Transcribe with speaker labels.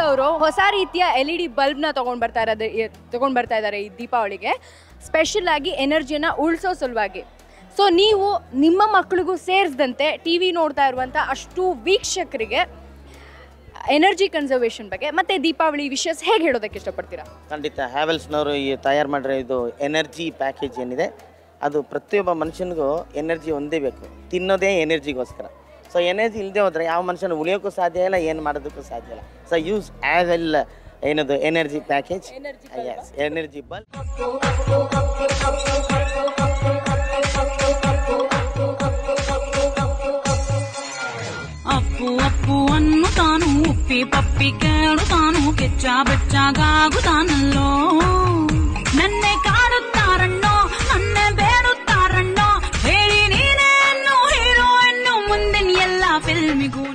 Speaker 1: ಅವರು ಹೊಸ ರೀತಿಯ ಎಲ್ ಇ ಡಿ ಬಲ್ಬ್ನ ತೊಗೊಂಡು ಬರ್ತಾ ಇರೋದು ತೊಗೊಂಡು ಬರ್ತಾ ಇದ್ದಾರೆ ಈ ದೀಪಾವಳಿಗೆ ಸ್ಪೆಷಲ್ ಆಗಿ ಎನರ್ಜಿನ ಉಳಿಸೋ ಸಲುವಾಗಿ ಸೊ ನೀವು ನಿಮ್ಮ ಮಕ್ಕಳಿಗೂ ಸೇರಿಸಿದಂತೆ ಟಿ ವಿ ನೋಡ್ತಾ ಇರುವಂಥ ಅಷ್ಟು ವೀಕ್ಷಕರಿಗೆ ಎನರ್ಜಿ ಕನ್ಸರ್ವೇಷನ್ ಬಗ್ಗೆ ಮತ್ತೆ ದೀಪಾವಳಿ ವಿಷಯಸ್ ಹೇಗೆ ಹೇಳೋದಕ್ಕೆ ಇಷ್ಟಪಡ್ತೀರಾ
Speaker 2: ಖಂಡಿತ ಹ್ಯಾವೆಲ್ಸ್ನವರು ಈ ತಯಾರು ಮಾಡಿರೋ ಇದು ಎನರ್ಜಿ ಪ್ಯಾಕೇಜ್ ಏನಿದೆ ಅದು ಪ್ರತಿಯೊಬ್ಬ ಮನುಷ್ಯನಿಗೂ ಎನರ್ಜಿ ಒಂದೇ ಬೇಕು ತಿನ್ನೋದೇ ಎನರ್ಜಿಗೋಸ್ಕರ ಸೊ ಎನರ್ಜಿ ಇಲ್ಲದೆ ಹೋದರೆ ಯಾವ ಮನುಷ್ಯನ ಉಳಿಯೋಕ್ಕೂ ಸಾಧ್ಯ ಇಲ್ಲ ಏನು ಮಾಡೋದಕ್ಕೂ ಸಾಧ್ಯ ಇಲ್ಲ ಸೊ ಯೂಸ್ ಹ್ಯಾವೆಲ್ ಏನದು ಎನರ್ಜಿ ಪ್ಯಾಕೇಜ್ ಎಸ್ ಎನರ್ಜಿ ಬಲ್
Speaker 3: ಅಪ್ಪು ಅಪ್ಪು ಅನ್ನುತ್ತಾನು ಉಪ್ಪಿ ಪಪ್ಪಿ ಕೇಳುತ್ತಾನು ಕೆಚ್ಚ ಬೆಚ್ಚಾಗಾಗುತ್ತಾನಲ್ಲೋ ನನ್ನೆ ಕಾಡುತ್ತಾರಣ್ಣೋ ನನ್ನೆ ಬೇಡುತ್ತಾರಣ್ಣೋ ಹೇಳಿ ನೀನೇನು ಹೀರೋ ಎನ್ನು ಮುಂದಿನ ಎಲ್ಲ ಫಿಲ್ಮಿಗೂ